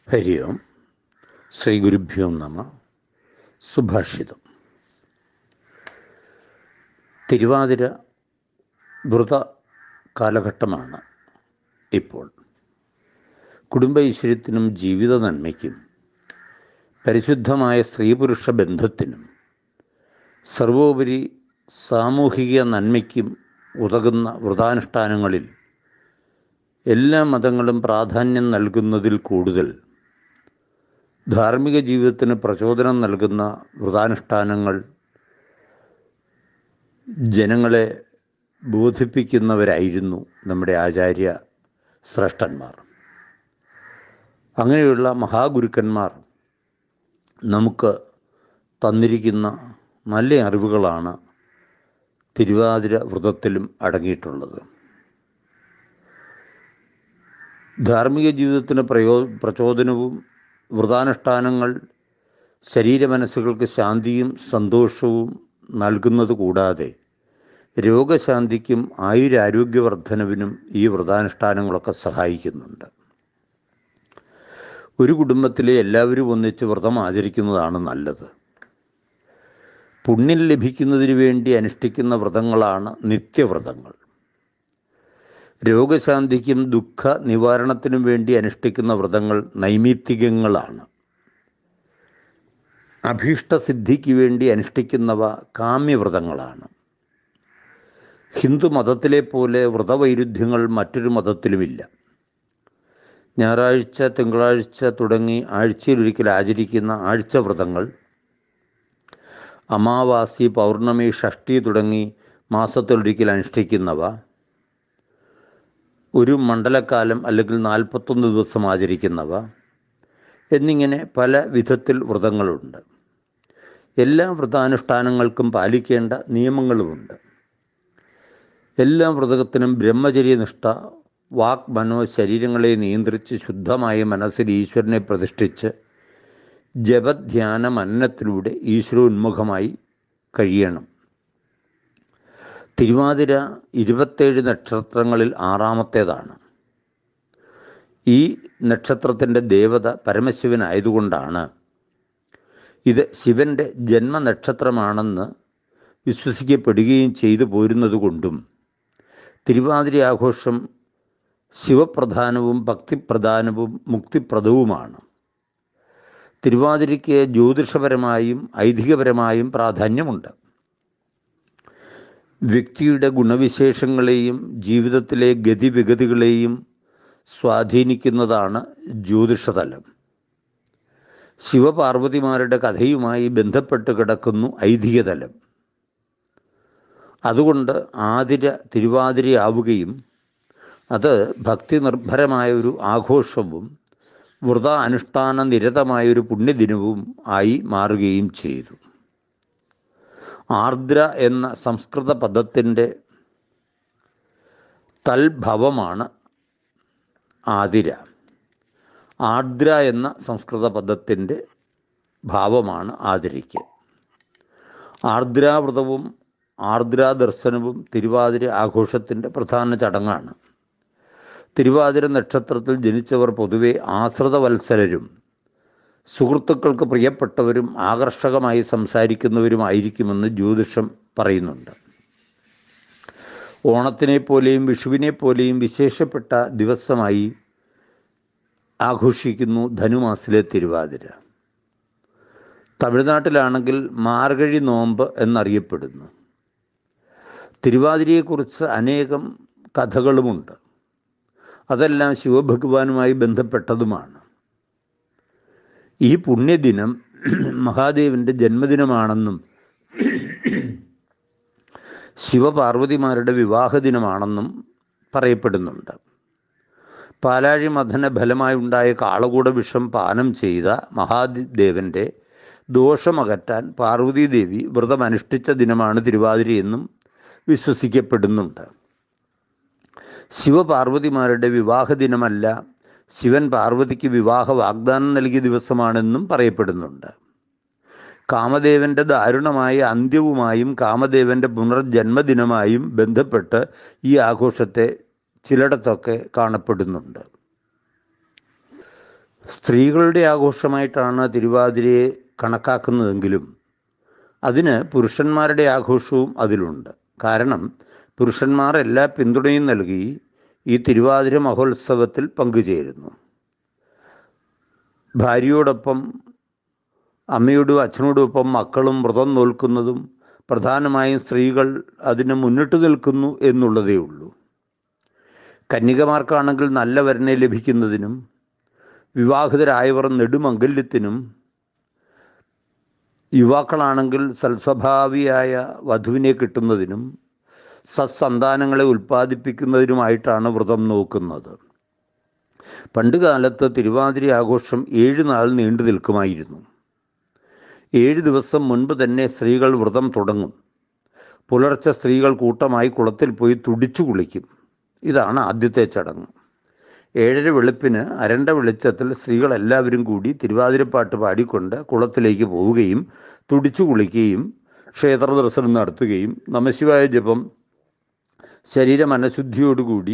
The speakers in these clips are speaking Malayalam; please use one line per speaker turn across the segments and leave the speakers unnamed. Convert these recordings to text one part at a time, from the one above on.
ഹരി ഓം ശ്രീ ഗുരുഭ്യോ നമ സുഭാഷിതം തിരുവാതിര വ്രത കാലഘട്ടമാണ് ഇപ്പോൾ കുടുംബ ഐശ്വര്യത്തിനും ജീവിത നന്മയ്ക്കും പരിശുദ്ധമായ സ്ത്രീ പുരുഷ ബന്ധത്തിനും സർവോപരി സാമൂഹിക നന്മയ്ക്കും ഉതകുന്ന വ്രതാനുഷ്ഠാനങ്ങളിൽ എല്ലാ മതങ്ങളും പ്രാധാന്യം നൽകുന്നതിൽ കൂടുതൽ ധാർമ്മിക ജീവിതത്തിന് പ്രചോദനം നൽകുന്ന വ്രതാനുഷ്ഠാനങ്ങൾ ജനങ്ങളെ ബോധിപ്പിക്കുന്നവരായിരുന്നു നമ്മുടെ ആചാര്യ ശ്രേഷ്ഠന്മാർ അങ്ങനെയുള്ള മഹാഗുരുക്കന്മാർ നമുക്ക് തന്നിരിക്കുന്ന നല്ല അറിവുകളാണ് തിരുവാതിര വ്രതത്തിലും അടങ്ങിയിട്ടുള്ളത് ധാർമ്മിക ജീവിതത്തിന് പ്രയോ പ്രചോദനവും വ്രതാനുഷ്ഠാനങ്ങൾ ശരീരമനസ്സുകൾക്ക് ശാന്തിയും സന്തോഷവും നൽകുന്നത് കൂടാതെ രോഗശാന്തിക്കും ആയുരാരോഗ്യവർദ്ധനവിനും ഈ വ്രതാനുഷ്ഠാനങ്ങളൊക്കെ സഹായിക്കുന്നുണ്ട് ഒരു കുടുംബത്തിലെ എല്ലാവരും ഒന്നിച്ച് വ്രതം ആചരിക്കുന്നതാണ് നല്ലത് പുണ്യം ലഭിക്കുന്നതിന് വേണ്ടി അനുഷ്ഠിക്കുന്ന വ്രതങ്ങളാണ് നിത്യവ്രതങ്ങൾ രോഗശാന്തിക്കും ദുഃഖ നിവാരണത്തിനും വേണ്ടി അനുഷ്ഠിക്കുന്ന വ്രതങ്ങൾ നൈമിത്തികങ്ങളാണ് അഭീഷ്ടസിദ്ധിക്ക് വേണ്ടി അനുഷ്ഠിക്കുന്നവ കാമ്യവ്രതങ്ങളാണ് ഹിന്ദു മതത്തിലെ പോലെ വ്രതവൈരുദ്ധ്യങ്ങൾ മറ്റൊരു മതത്തിലുമില്ല ഞായറാഴ്ച തിങ്കളാഴ്ച തുടങ്ങി ആഴ്ചയിലൊരിക്കൽ ആചരിക്കുന്ന ആഴ്ചവ്രതങ്ങൾ അമാവാസി പൗർണമി ഷഷ്ടി തുടങ്ങി മാസത്തിലൊരിക്കൽ അനുഷ്ഠിക്കുന്നവ ഒരു മണ്ഡലക്കാലം അല്ലെങ്കിൽ നാൽപ്പത്തൊന്ന് ദിവസം ആചരിക്കുന്നവ എന്നിങ്ങനെ പല വിധത്തിൽ വ്രതങ്ങളുണ്ട് എല്ലാ വ്രതാനുഷ്ഠാനങ്ങൾക്കും പാലിക്കേണ്ട നിയമങ്ങളുമുണ്ട് എല്ലാ വ്രതത്തിനും ബ്രഹ്മചര്യനിഷ്ഠ വാക് മനോ ശരീരങ്ങളെ നിയന്ത്രിച്ച് ശുദ്ധമായ മനസ്സിൽ ഈശ്വരനെ പ്രതിഷ്ഠിച്ച് ജപധ്യാന മനനത്തിലൂടെ ഈശ്വരോന്മുഖമായി കഴിയണം തിരുവാതിര ഇരുപത്തേഴ് നക്ഷത്രങ്ങളിൽ ആറാമത്തേതാണ് ഈ നക്ഷത്രത്തിൻ്റെ ദേവത പരമശിവനായതുകൊണ്ടാണ് ഇത് ശിവൻ്റെ ജന്മനക്ഷത്രമാണെന്ന് വിശ്വസിക്കപ്പെടുകയും ചെയ്തു പോരുന്നതുകൊണ്ടും തിരുവാതിര ആഘോഷം ശിവപ്രധാനവും ഭക്തിപ്രധാനവും മുക്തിപ്രദവുമാണ് തിരുവാതിരയ്ക്ക് ജ്യോതിഷപരമായും ഐതിഹ്യപരമായും പ്രാധാന്യമുണ്ട് വ്യക്തിയുടെ ഗുണവിശേഷങ്ങളെയും ജീവിതത്തിലെ ഗതിവിഗതികളെയും സ്വാധീനിക്കുന്നതാണ് ജ്യോതിഷതലം ശിവപാർവതിമാരുടെ കഥയുമായി ബന്ധപ്പെട്ട് കിടക്കുന്നു ഐതിഹ്യതലം അതുകൊണ്ട് ആതിര തിരുവാതിരയാവുകയും അത് ഭക്തി നിർഭരമായ ഒരു ആഘോഷവും വ്രത അനുഷ്ഠാന നിരതമായൊരു പുണ്യദിനവും ആയി മാറുകയും ചെയ്തു ആർദ്ര എന്ന സംസ്കൃത പദത്തിൻ്റെ തൽഭവമാണ് ആതിര ആർദ്ര എന്ന സംസ്കൃത പദത്തിൻ്റെ ഭാവമാണ് ആതിരയ്ക്ക് ആർദ്രാവ്രതവും ആർദ്രാ ദർശനവും തിരുവാതിര ആഘോഷത്തിൻ്റെ പ്രധാന ചടങ്ങാണ് തിരുവാതിര നക്ഷത്രത്തിൽ ജനിച്ചവർ പൊതുവെ ആശ്രിതവത്സരരും സുഹൃത്തുക്കൾക്ക് പ്രിയപ്പെട്ടവരും ആകർഷകമായി സംസാരിക്കുന്നവരുമായിരിക്കുമെന്ന് ജ്യോതിഷം പറയുന്നുണ്ട് ഓണത്തിനെ പോലെയും വിഷുവിനെ പോലെയും വിശേഷപ്പെട്ട ദിവസമായി ആഘോഷിക്കുന്നു ധനുമാസിലെ തിരുവാതിര തമിഴ്നാട്ടിലാണെങ്കിൽ മാർഗഴി നോമ്പ് എന്നറിയപ്പെടുന്നു തിരുവാതിരയെക്കുറിച്ച് അനേകം കഥകളുമുണ്ട് അതെല്ലാം ശിവഭഗവാനുമായി ബന്ധപ്പെട്ടതുമാണ് ഈ പുണ്യദിനം മഹാദേവൻ്റെ ജന്മദിനമാണെന്നും ശിവപാർവതിമാരുടെ വിവാഹ ദിനമാണെന്നും പറയപ്പെടുന്നുണ്ട് പാലാഴി മഥന ഫലമായി ഉണ്ടായ കാളകൂട വിഷം പാനം ചെയ്ത മഹാദേവൻ്റെ ദോഷമകറ്റാൻ പാർവതീദേവി വ്രതമനുഷ്ഠിച്ച ദിനമാണ് തിരുവാതിരയെന്നും വിശ്വസിക്കപ്പെടുന്നുണ്ട് ശിവപാർവതിമാരുടെ വിവാഹ ദിനമല്ല ശിവൻ പാർവതിക്ക് വിവാഹ വാഗ്ദാനം നൽകിയ ദിവസമാണെന്നും പറയപ്പെടുന്നുണ്ട് കാമദേവൻ്റെ ദാരുണമായ അന്ത്യവുമായും കാമദേവൻ്റെ പുനർജന്മദിനമായും ബന്ധപ്പെട്ട് ഈ ആഘോഷത്തെ ചിലയിടത്തൊക്കെ കാണപ്പെടുന്നുണ്ട് സ്ത്രീകളുടെ ആഘോഷമായിട്ടാണ് തിരുവാതിരയെ കണക്കാക്കുന്നതെങ്കിലും അതിന് പുരുഷന്മാരുടെ ആഘോഷവും അതിലുണ്ട് കാരണം പുരുഷന്മാർ എല്ലാ പിന്തുണയും നൽകി ഈ തിരുവാതിര മഹോത്സവത്തിൽ പങ്കുചേരുന്നു ഭാര്യയോടൊപ്പം അമ്മയോടും അച്ഛനോടൊപ്പം മക്കളും വ്രതം നോൽക്കുന്നതും പ്രധാനമായും സ്ത്രീകൾ അതിന് മുന്നിട്ട് നിൽക്കുന്നു എന്നുള്ളതേ ഉള്ളൂ കന്യകമാർക്കാണെങ്കിൽ നല്ല വരനെ ലഭിക്കുന്നതിനും വിവാഹിതരായവർ നെടുമംഗല്യത്തിനും യുവാക്കളാണെങ്കിൽ സൽസ്വഭാവിയായ വധുവിനെ കിട്ടുന്നതിനും സത്സന്താനങ്ങളെ ഉൽപ്പാദിപ്പിക്കുന്നതിനുമായിട്ടാണ് വ്രതം നോക്കുന്നത് പണ്ടുകാലത്ത് തിരുവാതിര ആഘോഷം ഏഴ് നാൾ നീണ്ടു നിൽക്കുമായിരുന്നു ഏഴ് ദിവസം മുൻപ് തന്നെ സ്ത്രീകൾ വ്രതം തുടങ്ങും പുലർച്ചെ സ്ത്രീകൾ കൂട്ടമായി കുളത്തിൽ പോയി തുടിച്ചു കുളിക്കും ഇതാണ് ആദ്യത്തെ ചടങ്ങ് ഏഴര വെളുപ്പിന് അരണ്ട വെളിച്ചത്തിൽ സ്ത്രീകൾ എല്ലാവരും കൂടി തിരുവാതിരപ്പാട്ട് പാടിക്കൊണ്ട് കുളത്തിലേക്ക് പോവുകയും തുടിച്ചു കുളിക്കുകയും ക്ഷേത്ര ദർശനം നടത്തുകയും നമശിവായ ജപം ശരീര മനഃശുദ്ധിയോടുകൂടി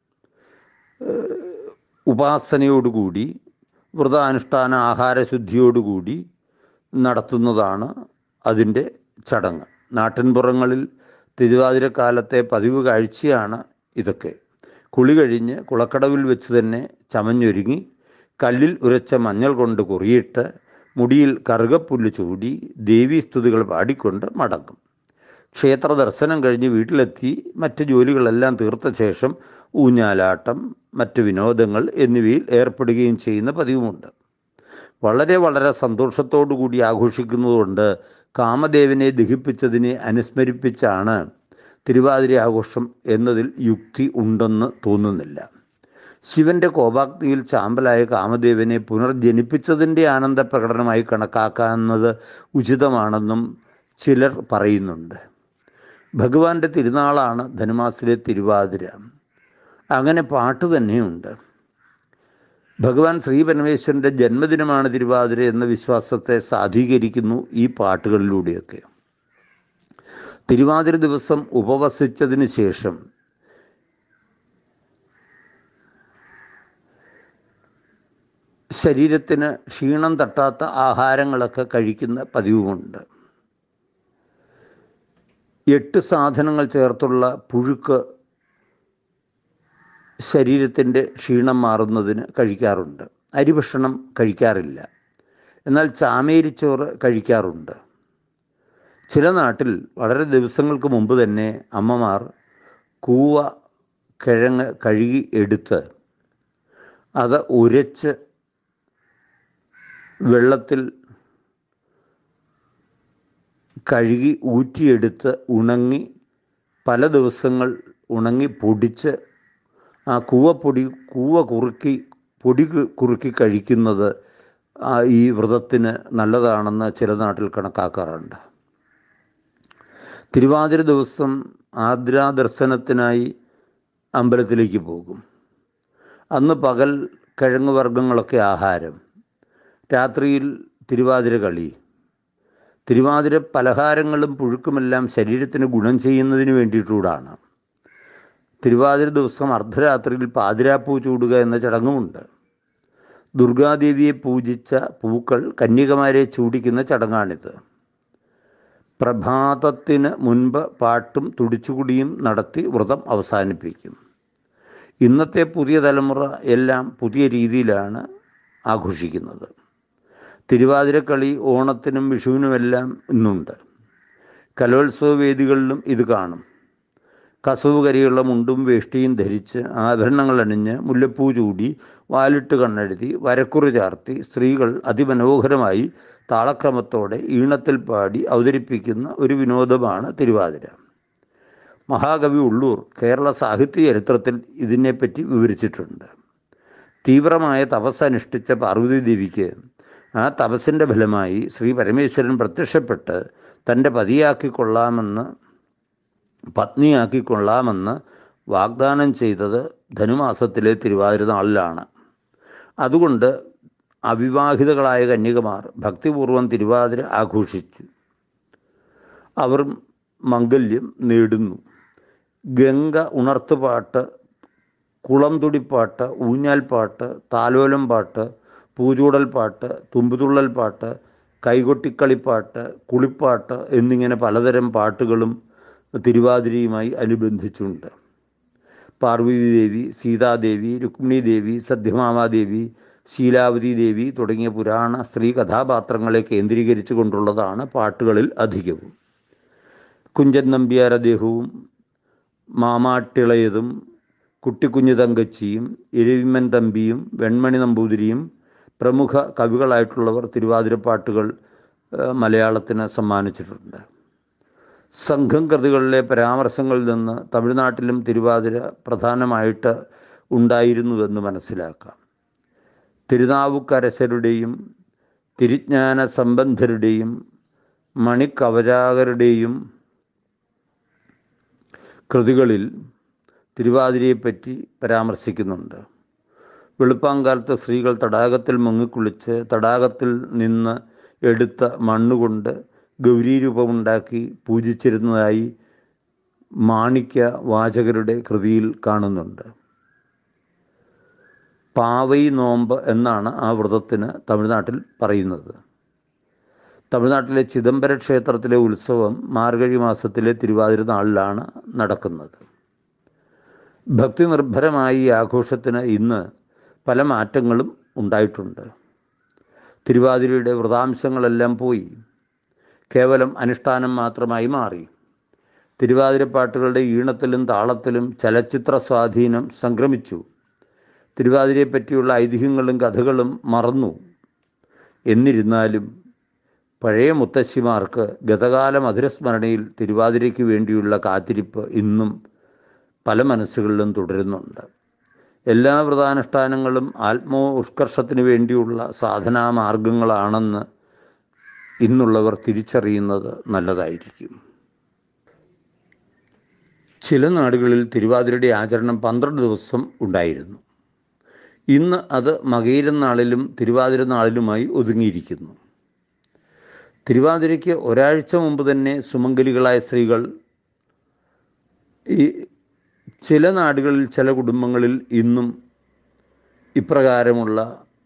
ഉപാസനയോടുകൂടി വ്രതാനുഷ്ഠാന ആഹാരശുദ്ധിയോടുകൂടി നടത്തുന്നതാണ് അതിൻ്റെ ചടങ്ങ് നാട്ടിൻപുറങ്ങളിൽ തിരുവാതിരക്കാലത്തെ പതിവ് കാഴ്ചയാണ് ഇതൊക്കെ കുളി കഴിഞ്ഞ് കുളക്കടവിൽ വെച്ച് തന്നെ ചമഞ്ഞൊരുങ്ങി കല്ലിൽ ഉരച്ച മഞ്ഞൾ കൊണ്ട് കുറിയിട്ട് മുടിയിൽ കറുകപ്പുല്ല് ചൂടി ദേവീസ്തുതികൾ പാടിക്കൊണ്ട് മടങ്ങും ക്ഷേത്ര ദർശനം കഴിഞ്ഞ് വീട്ടിലെത്തി മറ്റ് ജോലികളെല്ലാം തീർത്ത ശേഷം ഊഞ്ഞാലാട്ടം മറ്റ് വിനോദങ്ങൾ എന്നിവയിൽ ഏർപ്പെടുകയും ചെയ്യുന്ന പതിവുമുണ്ട് വളരെ വളരെ സന്തോഷത്തോടു കൂടി ആഘോഷിക്കുന്നതുകൊണ്ട് കാമദേവനെ ദഹിപ്പിച്ചതിനെ അനുസ്മരിപ്പിച്ചാണ് തിരുവാതിര ആഘോഷം എന്നതിൽ യുക്തി ഉണ്ടെന്ന് തോന്നുന്നില്ല ശിവന്റെ കോപാഗ്നിയിൽ ചാമ്പലായ കാമദേവനെ പുനർജനിപ്പിച്ചതിൻ്റെ ആനന്ദ പ്രകടനമായി കണക്കാക്കാവുന്നത് ഉചിതമാണെന്നും ചിലർ പറയുന്നുണ്ട് ഭഗവാന്റെ തിരുനാളാണ് ധനുമാസിലെ തിരുവാതിര അങ്ങനെ പാട്ട് തന്നെയുണ്ട് ഭഗവാൻ ശ്രീ പരമേശ്വരൻ്റെ ജന്മദിനമാണ് തിരുവാതിര എന്ന വിശ്വാസത്തെ സാധൂകരിക്കുന്നു ഈ പാട്ടുകളിലൂടെയൊക്കെ തിരുവാതിര ദിവസം ഉപവസിച്ചതിന് ശേഷം ശരീരത്തിന് ക്ഷീണം തട്ടാത്ത ആഹാരങ്ങളൊക്കെ കഴിക്കുന്ന പതിവുമുണ്ട് എട്ട് സാധനങ്ങൾ ചേർത്തുള്ള പുഴുക്ക് ശരീരത്തിൻ്റെ ക്ഷീണം മാറുന്നതിന് കഴിക്കാറുണ്ട് അരിഭക്ഷണം കഴിക്കാറില്ല എന്നാൽ ചാമേരിച്ചോറ് കഴിക്കാറുണ്ട് ചില നാട്ടിൽ വളരെ ദിവസങ്ങൾക്ക് മുമ്പ് തന്നെ അമ്മമാർ കൂവ കിഴങ്ങ് കഴുകി എടുത്ത് അത് ഉരച്ച് വെള്ളത്തിൽ കഴുകി ഊറ്റിയെടുത്ത് ഉണങ്ങി പല ദിവസങ്ങൾ ഉണങ്ങി പൊടിച്ച് ആ കൂവപ്പൊടി കൂവ കുറുക്കി പൊടി കുറുക്കി കഴിക്കുന്നത് ഈ വ്രതത്തിന് നല്ലതാണെന്ന് ചില നാട്ടിൽ കണക്കാക്കാറുണ്ട് തിരുവാതിര ദിവസം ആദ്രാ ദർശനത്തിനായി അമ്പലത്തിലേക്ക് പോകും അന്ന് പകൽ കിഴങ്ങ് വർഗ്ഗങ്ങളൊക്കെ ആഹാരം രാത്രിയിൽ തിരുവാതിര കളി തിരുവാതിര പലഹാരങ്ങളും പുഴുക്കുമെല്ലാം ശരീരത്തിന് ഗുണം ചെയ്യുന്നതിന് വേണ്ടിയിട്ടുകൂടാണ് തിരുവാതിര ദിവസം അർദ്ധരാത്രിയിൽ പാതിരാപ്പൂ ചൂടുക എന്ന ചടങ്ങുമുണ്ട് ദുർഗാദേവിയെ പൂജിച്ച പൂക്കൾ കന്യകമാരെ ചൂടിക്കുന്ന ചടങ്ങാണിത് പ്രഭാതത്തിന് മുൻപ് പാട്ടും തുടിച്ചുകുടിയും നടത്തി വ്രതം അവസാനിപ്പിക്കും ഇന്നത്തെ പുതിയ തലമുറ എല്ലാം പുതിയ രീതിയിലാണ് ആഘോഷിക്കുന്നത് തിരുവാതിരക്കളി ഓണത്തിനും വിഷുവിനുമെല്ലാം ഇന്നുണ്ട് കലോത്സവ വേദികളിലും ഇത് കാണും കസവ് കരിയുള്ള മുണ്ടും വേഷ്ടിയും ധരിച്ച് ആഭരണങ്ങൾ അണിഞ്ഞ് മുല്ലപ്പൂ ചൂടി വാലിട്ട് കണ്ണെഴുതി വരക്കുറി ചാർത്തി സ്ത്രീകൾ അതിമനോഹരമായി താളക്രമത്തോടെ ഈണത്തിൽ പാടി അവതരിപ്പിക്കുന്ന ഒരു വിനോദമാണ് തിരുവാതിര മഹാകവി ഉള്ളൂർ കേരള സാഹിത്യ ചരിത്രത്തിൽ ഇതിനെപ്പറ്റി വിവരിച്ചിട്ടുണ്ട് തീവ്രമായ തപസ് അനുഷ്ഠിച്ച പാർവതി ദേവിക്ക് ആ തപസ്സിൻ്റെ ഫലമായി ശ്രീ പരമേശ്വരൻ പ്രത്യക്ഷപ്പെട്ട് തൻ്റെ പതിയാക്കിക്കൊള്ളാമെന്ന് പത്നിയാക്കിക്കൊള്ളാമെന്ന് വാഗ്ദാനം ചെയ്തത് ധനുമാസത്തിലെ തിരുവാതിര നാളിലാണ് അതുകൊണ്ട് അവിവാഹിതകളായ കന്യകമാർ ഭക്തിപൂർവം തിരുവാതിര ആഘോഷിച്ചു അവർ മംഗല്യം നേടുന്നു ഗംഗ ഉണർത്തുപാട്ട് കുളം തുടിപ്പാട്ട് ഊഞ്ഞാൽപ്പാട്ട് താലോലം പാട്ട് പൂചൂടൽ പാട്ട് തുമ്പുതുള്ളൽ പാട്ട് കൈകൊട്ടിക്കളിപ്പാട്ട് കുളിപ്പാട്ട് എന്നിങ്ങനെ പലതരം പാട്ടുകളും തിരുവാതിരയുമായി അനുബന്ധിച്ചുണ്ട് പാർവതി ദേവി സീതാദേവി രുക്മിണി ദേവി സത്യഭാമാദേവി ശീലാവതി ദേവി തുടങ്ങിയ പുരാണ സ്ത്രീ കഥാപാത്രങ്ങളെ കേന്ദ്രീകരിച്ചു കൊണ്ടുള്ളതാണ് പാട്ടുകളിൽ അധികവും കുഞ്ചൻ നമ്പ്യാർ അദ്ദേഹവും മാമാട്ടിളയതും കുട്ടിക്കുഞ്ഞു തങ്കച്ചിയും ഇരവിമ്മൻ തമ്പിയും വെൺമണി നമ്പൂതിരിയും പ്രമുഖ കവികളായിട്ടുള്ളവർ തിരുവാതിരപ്പാട്ടുകൾ ഏഹ്, മലയാളത്തിന് സമ്മാനിച്ചിട്ടുണ്ട് സംഘം കൃതികളിലെ പരാമർശങ്ങളിൽ നിന്ന് തമിഴ്നാട്ടിലും തിരുവാതിര പ്രധാനമായിട്ട് ഉണ്ടായിരുന്നുവെന്ന് മനസ്സിലാക്കാം തിരുനാവുക്കരശരുടെയും തിരുജ്ഞാന സംബന്ധരുടെയും മണിക്കവചാകരുടെയും കൃതികളിൽ തിരുവാതിരയെപ്പറ്റി പരാമർശിക്കുന്നുണ്ട് വെളുപ്പാങ്കാലത്ത് സ്ത്രീകൾ തടാകത്തിൽ മുങ്ങിക്കുളിച്ച് തടാകത്തിൽ നിന്ന് എടുത്ത മണ്ണുകൊണ്ട് ഗൗരീരൂപമുണ്ടാക്കി പൂജിച്ചിരുന്നതായി മാണിക്യ വാചകരുടെ കൃതിയിൽ കാണുന്നുണ്ട് പാവൈ നോമ്പ് എന്നാണ് ആ വ്രതത്തിന് തമിഴ്നാട്ടിൽ പറയുന്നത് തമിഴ്നാട്ടിലെ ചിദംബര ക്ഷേത്രത്തിലെ ഉത്സവം മാർഗഴി മാസത്തിലെ തിരുവാതിര നാളിലാണ് നടക്കുന്നത് ഭക്തി നിർഭരമായ ഈ ആഘോഷത്തിന് ഇന്ന് പല മാറ്റങ്ങളും ഉണ്ടായിട്ടുണ്ട് തിരുവാതിരയുടെ വ്രതാംശങ്ങളെല്ലാം പോയി കേവലം അനുഷ്ഠാനം മാത്രമായി മാറി തിരുവാതിരപ്പാട്ടുകളുടെ ഈണത്തിലും താളത്തിലും ചലച്ചിത്ര സ്വാധീനം സംക്രമിച്ചു തിരുവാതിരയെപ്പറ്റിയുള്ള ഐതിഹ്യങ്ങളും കഥകളും മറന്നു എന്നിരുന്നാലും പഴയ മുത്തശ്ശിമാർക്ക് ഗതകാല മധുരസ്മരണയിൽ തിരുവാതിരയ്ക്ക് വേണ്ടിയുള്ള കാത്തിരിപ്പ് ഇന്നും പല മനസ്സുകളിലും തുടരുന്നുണ്ട് എല്ലാ വ്രതാനുഷ്ഠാനങ്ങളും ആത്മോ ഉത്കർഷത്തിന് വേണ്ടിയുള്ള സാധനാ മാർഗങ്ങളാണെന്ന് ഇന്നുള്ളവർ തിരിച്ചറിയുന്നത് നല്ലതായിരിക്കും ചില നാടുകളിൽ തിരുവാതിരയുടെ ആചരണം പന്ത്രണ്ട് ദിവസം ഉണ്ടായിരുന്നു ഇന്ന് അത് മകയിരം നാളിലും തിരുവാതിര നാളിലുമായി ഒതുങ്ങിയിരിക്കുന്നു തിരുവാതിരയ്ക്ക് ഒരാഴ്ച മുമ്പ് തന്നെ സുമംഗലികളായ സ്ത്രീകൾ ഈ ചില നാടുകളിൽ ചില കുടുംബങ്ങളിൽ ഇന്നും ഇപ്രകാരമുള്ള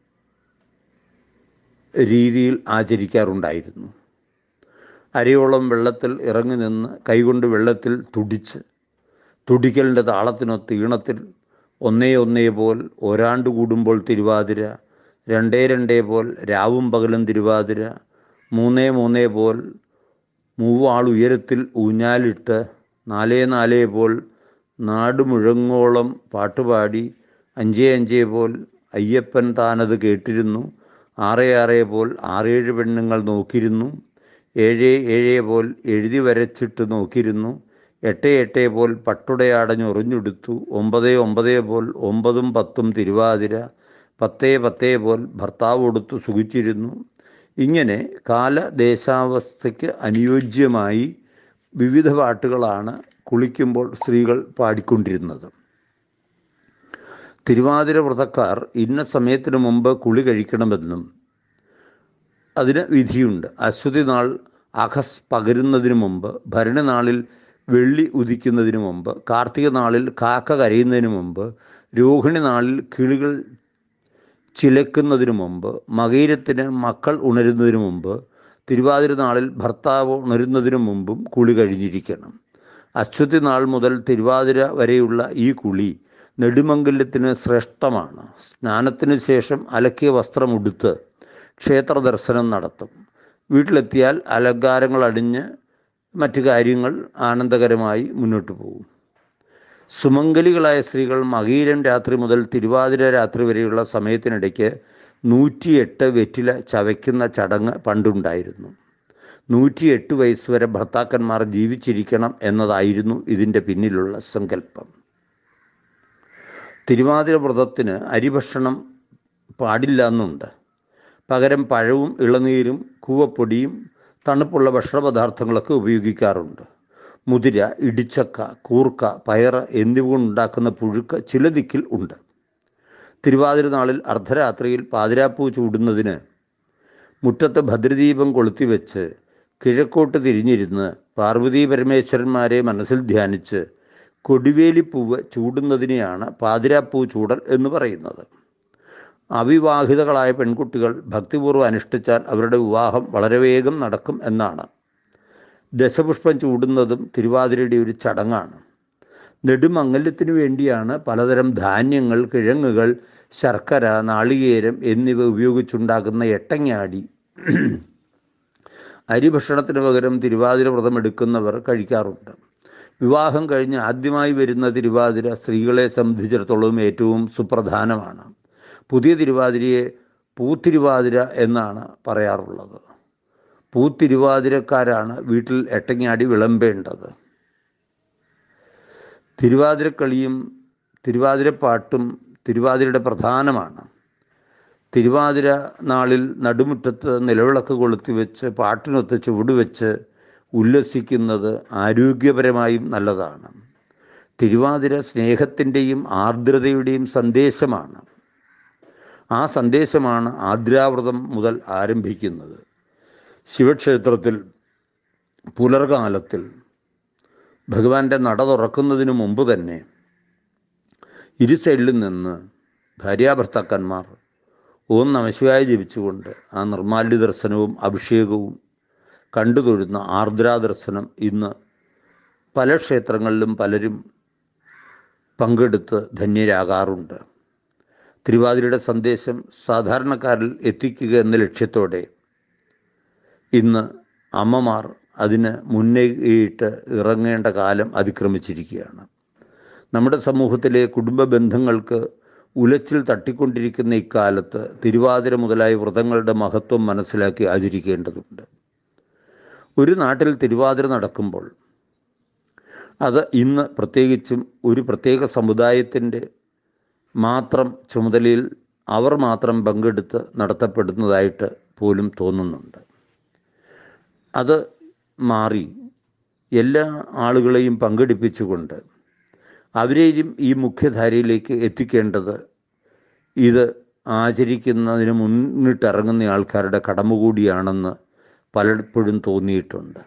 രീതിയിൽ ആചരിക്കാറുണ്ടായിരുന്നു അരയോളം വെള്ളത്തിൽ ഇറങ്ങി നിന്ന് കൈകൊണ്ട് വെള്ളത്തിൽ തുടിച്ച് തുടിക്കലിൻ്റെ താളത്തിനൊത്ത് ഈണത്തിൽ ഒന്നേ ഒന്നേ പോൽ ഒരാണ്ട് കൂടുമ്പോൾ തിരുവാതിര രണ്ടേ രണ്ടേ പോൽ രാവും പകലും തിരുവാതിര മൂന്നേ മൂന്നേ പോൽ മൂവാൾ ഉയരത്തിൽ ഊഞ്ഞാലിട്ട് നാലേ നാലേ പോൽ നാട് മുഴങ്ങോളം പാട്ടുപാടി അഞ്ചേ അഞ്ചേ പോൽ അയ്യപ്പൻ താനത് കേട്ടിരുന്നു ആറേ ആറേ പോൽ ആറേഴ് പെണ്ണുങ്ങൾ നോക്കിയിരുന്നു ഏഴേ ഏഴേ പോൽ എഴുതി വരച്ചിട്ട് നോക്കിയിരുന്നു എട്ട് എട്ടേ പോൽ പട്ടുടയാടഞ്ഞൊറിഞ്ഞെടുത്തു ഒമ്പതേ ഒമ്പതേ പോൽ ഒമ്പതും പത്തും തിരുവാതിര പത്തേ പത്തേ പോൽ ഭർത്താവ് കൊടുത്തു സുഖിച്ചിരുന്നു ഇങ്ങനെ കാലദേശാവസ്ഥയ്ക്ക് അനുയോജ്യമായി വിവിധ പാട്ടുകളാണ് കുളിക്കുമ്പോൾ സ്ത്രീകൾ പാടിക്കൊണ്ടിരുന്നത് തിരുവാതിര വ്രതക്കാർ ഇന്ന സമയത്തിന് മുമ്പ് കുളി കഴിക്കണമെന്നും അതിന് വിധിയുണ്ട് അശ്വതി നാൾ അഹസ് പകരുന്നതിന് മുമ്പ് ഭരണനാളിൽ വെള്ളി ഉദിക്കുന്നതിന് മുമ്പ് കാർത്തിക നാളിൽ കാക്ക കരയുന്നതിന് മുമ്പ് രോഹിണി നാളിൽ കിളികൾ ചിലക്കുന്നതിന് മുമ്പ് മകയിരത്തിന് മക്കൾ ഉണരുന്നതിന് മുമ്പ് തിരുവാതിര നാളിൽ ഭർത്താവ് ഉണരുന്നതിന് മുമ്പും കുളി കഴിഞ്ഞിരിക്കണം അശ്വതി നാൾ മുതൽ തിരുവാതിര വരെയുള്ള ഈ കുളി നെടുമംഗല്യത്തിന് ശ്രേഷ്ഠമാണ് സ്നാനത്തിന് ശേഷം അലക്കിയ വസ്ത്രം ഉടുത്ത് ക്ഷേത്ര ദർശനം നടത്തും വീട്ടിലെത്തിയാൽ അലങ്കാരങ്ങൾ അടിഞ്ഞ് മറ്റു കാര്യങ്ങൾ ആനന്ദകരമായി മുന്നോട്ട് പോകും സുമംഗലികളായ സ്ത്രീകൾ മകീരം രാത്രി മുതൽ തിരുവാതിര രാത്രി വരെയുള്ള സമയത്തിനിടയ്ക്ക് നൂറ്റിയെട്ട് വെറ്റില ചവയ്ക്കുന്ന ചടങ്ങ് പണ്ടുണ്ടായിരുന്നു നൂറ്റിയെട്ട് വയസ്സ് വരെ ഭർത്താക്കന്മാർ ജീവിച്ചിരിക്കണം എന്നതായിരുന്നു ഇതിൻ്റെ പിന്നിലുള്ള സങ്കല്പം തിരുവാതിര വ്രതത്തിന് അരിഭക്ഷണം പാടില്ല എന്നുണ്ട് പകരം പഴവും ഇളനീരും കൂവപ്പൊടിയും തണുപ്പുള്ള ഭക്ഷണപദാർത്ഥങ്ങളൊക്കെ ഉപയോഗിക്കാറുണ്ട് മുതിര ഇടിച്ചക്ക കൂർക്ക പയറ് എന്നിവ കൊണ്ടുണ്ടാക്കുന്ന പുഴുക്ക് ചില ദിക്കിൽ ഉണ്ട് തിരുവാതിര നാളിൽ അർദ്ധരാത്രിയിൽ പാതിരാപ്പൂ ചൂടുന്നതിന് മുറ്റത്ത് ഭദ്രദീപം കൊളുത്തിവെച്ച് കിഴക്കോട്ട് തിരിഞ്ഞിരുന്ന് പാർവതീ പരമേശ്വരന്മാരെ മനസ്സിൽ ധ്യാനിച്ച് കൊടിവേലിപ്പൂവ് ചൂടുന്നതിനെയാണ് പാതിരാപ്പൂ ചൂടൽ എന്ന് പറയുന്നത് അവിവാഹിതകളായ പെൺകുട്ടികൾ ഭക്തിപൂർവ്വം അനുഷ്ഠിച്ചാൽ അവരുടെ വിവാഹം വളരെ വേഗം നടക്കും എന്നാണ് ദശപുഷ്പം ചൂടുന്നതും തിരുവാതിരയുടെ ഒരു ചടങ്ങാണ് നെടുമംഗല്യത്തിനു വേണ്ടിയാണ് പലതരം ധാന്യങ്ങൾ കിഴങ്ങുകൾ ശർക്കര നാളികേരം എന്നിവ ഉപയോഗിച്ചുണ്ടാക്കുന്ന എട്ടങ്ങാടി അരിഭക്ഷണത്തിന് പകരം തിരുവാതിര വ്രതം എടുക്കുന്നവർ കഴിക്കാറുണ്ട് വിവാഹം കഴിഞ്ഞ് ആദ്യമായി വരുന്ന തിരുവാതിര സ്ത്രീകളെ സംബന്ധിച്ചിടത്തോളം ഏറ്റവും സുപ്രധാനമാണ് പുതിയ തിരുവാതിരയെ പൂത്തിരുവാതിര എന്നാണ് പറയാറുള്ളത് പൂത്തിരുവാതിരക്കാരാണ് വീട്ടിൽ എട്ടങ്ങാടി വിളമ്പേണ്ടത് തിരുവാതിരക്കളിയും തിരുവാതിരപ്പാട്ടും തിരുവാതിരയുടെ പ്രധാനമാണ് തിരുവാതിര നാളിൽ നടുമുറ്റത്ത് നിലവിളക്ക് കൊളുത്തി വെച്ച് പാട്ടിനൊത്ത് ചുവട് വെച്ച് ഉല്ലസിക്കുന്നത് ആരോഗ്യപരമായും നല്ലതാണ് തിരുവാതിര സ്നേഹത്തിൻ്റെയും ആർദ്രതയുടെയും സന്ദേശമാണ് ആ സന്ദേശമാണ് ആദ്രാവ്രതം മുതൽ ആരംഭിക്കുന്നത് ശിവക്ഷേത്രത്തിൽ പുലർകാലത്തിൽ ഭഗവാന്റെ നട തുറക്കുന്നതിന് മുമ്പ് തന്നെ ഇരു സൈഡിൽ നിന്ന് ഭാര്യാഭർത്താക്കന്മാർ ഓം നമശിവായ ജപിച്ചുകൊണ്ട് ആ നിർമാല്യ ദർശനവും അഭിഷേകവും കണ്ടു തൊഴുന്ന ആർദ്രാ ദർശനം ഇന്ന് പല ക്ഷേത്രങ്ങളിലും പലരും പങ്കെടുത്ത് ധന്യരാകാറുണ്ട് തിരുവാതിരയുടെ സന്ദേശം സാധാരണക്കാരിൽ എത്തിക്കുക എന്ന ലക്ഷ്യത്തോടെ ഇന്ന് അമ്മമാർ അതിന് മുന്നേയിട്ട് ഇറങ്ങേണ്ട കാലം അതിക്രമിച്ചിരിക്കുകയാണ് നമ്മുടെ സമൂഹത്തിലെ കുടുംബ ബന്ധങ്ങൾക്ക് ഉലച്ചിൽ തട്ടിക്കൊണ്ടിരിക്കുന്ന ഇക്കാലത്ത് തിരുവാതിര മുതലായ വ്രതങ്ങളുടെ മഹത്വം മനസ്സിലാക്കി ആചരിക്കേണ്ടതുണ്ട് ഒരു നാട്ടിൽ തിരുവാതിര നടക്കുമ്പോൾ അത് ഇന്ന് പ്രത്യേകിച്ചും ഒരു പ്രത്യേക സമുദായത്തിൻ്റെ മാത്രം ചുമതലയിൽ അവർ മാത്രം പങ്കെടുത്ത് നടത്തപ്പെടുന്നതായിട്ട് പോലും തോന്നുന്നുണ്ട് അത് മാറി എല്ലാ ആളുകളെയും പങ്കെടുപ്പിച്ചുകൊണ്ട് അവരെയും ഈ മുഖ്യധാരയിലേക്ക് എത്തിക്കേണ്ടത് ഇത് ആചരിക്കുന്നതിന് മുന്നിട്ടിറങ്ങുന്ന ആൾക്കാരുടെ കടമ കൂടിയാണെന്ന് പലപ്പോഴും തോന്നിയിട്ടുണ്ട്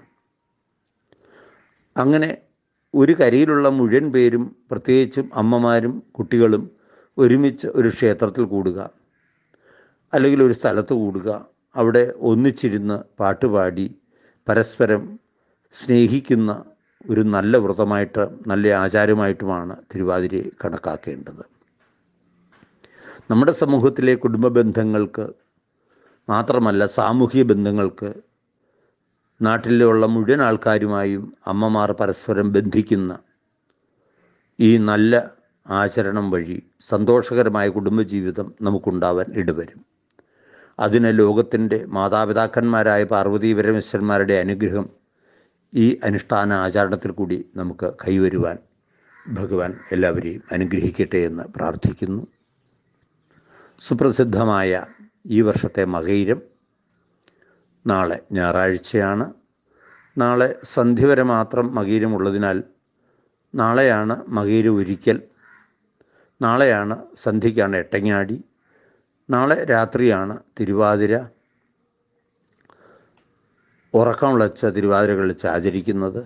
അങ്ങനെ ഒരു കരയിലുള്ള മുഴുവൻ പേരും പ്രത്യേകിച്ചും അമ്മമാരും കുട്ടികളും ഒരുമിച്ച് ഒരു ക്ഷേത്രത്തിൽ കൂടുക അല്ലെങ്കിൽ ഒരു സ്ഥലത്ത് കൂടുക അവിടെ ഒന്നിച്ചിരുന്ന് പാട്ടുപാടി പരസ്പരം സ്നേഹിക്കുന്ന ഒരു നല്ല വ്രതമായിട്ട് നല്ല ആചാരമായിട്ടുമാണ് തിരുവാതിരയെ കണക്കാക്കേണ്ടത് നമ്മുടെ സമൂഹത്തിലെ കുടുംബ ബന്ധങ്ങൾക്ക് മാത്രമല്ല സാമൂഹിക ബന്ധങ്ങൾക്ക് നാട്ടിലുള്ള മുഴുവൻ ആൾക്കാരുമായും അമ്മമാർ പരസ്പരം ബന്ധിക്കുന്ന ഈ നല്ല ആചരണം വഴി സന്തോഷകരമായ കുടുംബജീവിതം നമുക്കുണ്ടാവാൻ ഇടവരും അതിന് ലോകത്തിൻ്റെ മാതാപിതാക്കന്മാരായ പാർവതീ പരമേശ്വരന്മാരുടെ അനുഗ്രഹം ഈ അനുഷ്ഠാന ആചരണത്തിൽ കൂടി നമുക്ക് കൈവരുവാൻ ഭഗവാൻ എല്ലാവരെയും അനുഗ്രഹിക്കട്ടെ എന്ന് പ്രാർത്ഥിക്കുന്നു സുപ്രസിദ്ധമായ ഈ വർഷത്തെ മകയിരം നാളെ ഞായറാഴ്ചയാണ് നാളെ സന്ധ്യ വരെ മാത്രം മകീരമുള്ളതിനാൽ നാളെയാണ് മകീര ഒരിക്കൽ നാളെയാണ് സന്ധ്യയ്ക്കാണ് എട്ടങ്ങാടി നാളെ രാത്രിയാണ് തിരുവാതിര ഉറക്കം വിളച്ച തിരുവാതിര കളിച്ച് ആചരിക്കുന്നത്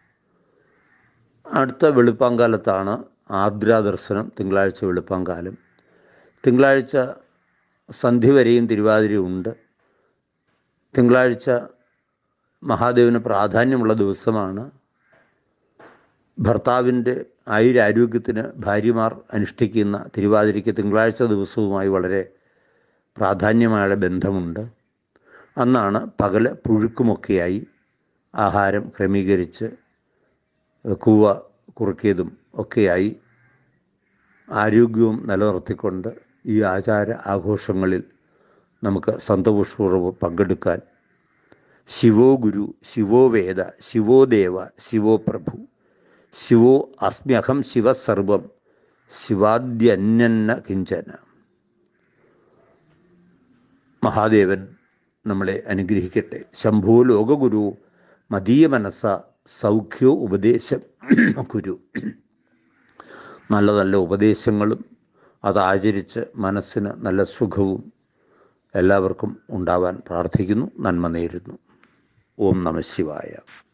അടുത്ത വെളുപ്പാങ്കാലത്താണ് ആദ്ര ദർശനം തിങ്കളാഴ്ച വെളുപ്പാങ്കാലം തിങ്കളാഴ്ച സന്ധ്യ വരെയും തിരുവാതിരയുണ്ട് തിങ്കളാഴ്ച മഹാദേവന് പ്രാധാന്യമുള്ള ദിവസമാണ് ഭർത്താവിൻ്റെ ആയുരാരോഗ്യത്തിന് ഭാര്യമാർ അനുഷ്ഠിക്കുന്ന തിരുവാതിരയ്ക്ക് തിങ്കളാഴ്ച ദിവസവുമായി വളരെ പ്രാധാന്യമായ ബന്ധമുണ്ട് അന്നാണ് പകല് പുഴുക്കുമൊക്കെയായി ആഹാരം ക്രമീകരിച്ച് കൂവ കുറുക്കിയതും ഒക്കെയായി ആരോഗ്യവും നിലനിർത്തിക്കൊണ്ട് ഈ ആചാര ആഘോഷങ്ങളിൽ നമുക്ക് സന്തോഷപൂർവ്വം പങ്കെടുക്കാൻ ശിവോ ഗുരു ശിവോ വേദ ശിവോ ദേവ ശിവോ പ്രഭു ശിവോ അസ്മ്യഹം ശിവസർവം ശിവാദ്യന്യന്ന കിഞ്ചന മഹാദേവൻ നമ്മളെ അനുഗ്രഹിക്കട്ടെ ശംഭോ ലോകഗുരു മദീയ മനസ്സ സൗഖ്യോ ഉപദേശം ഗുരു നല്ല നല്ല ഉപദേശങ്ങളും അതാചരിച്ച് മനസ്സിന് നല്ല സുഖവും എല്ലാവർക്കും ഉണ്ടാവാൻ പ്രാർത്ഥിക്കുന്നു നന്മ നേരുന്നു ഓം നമ ശിവായ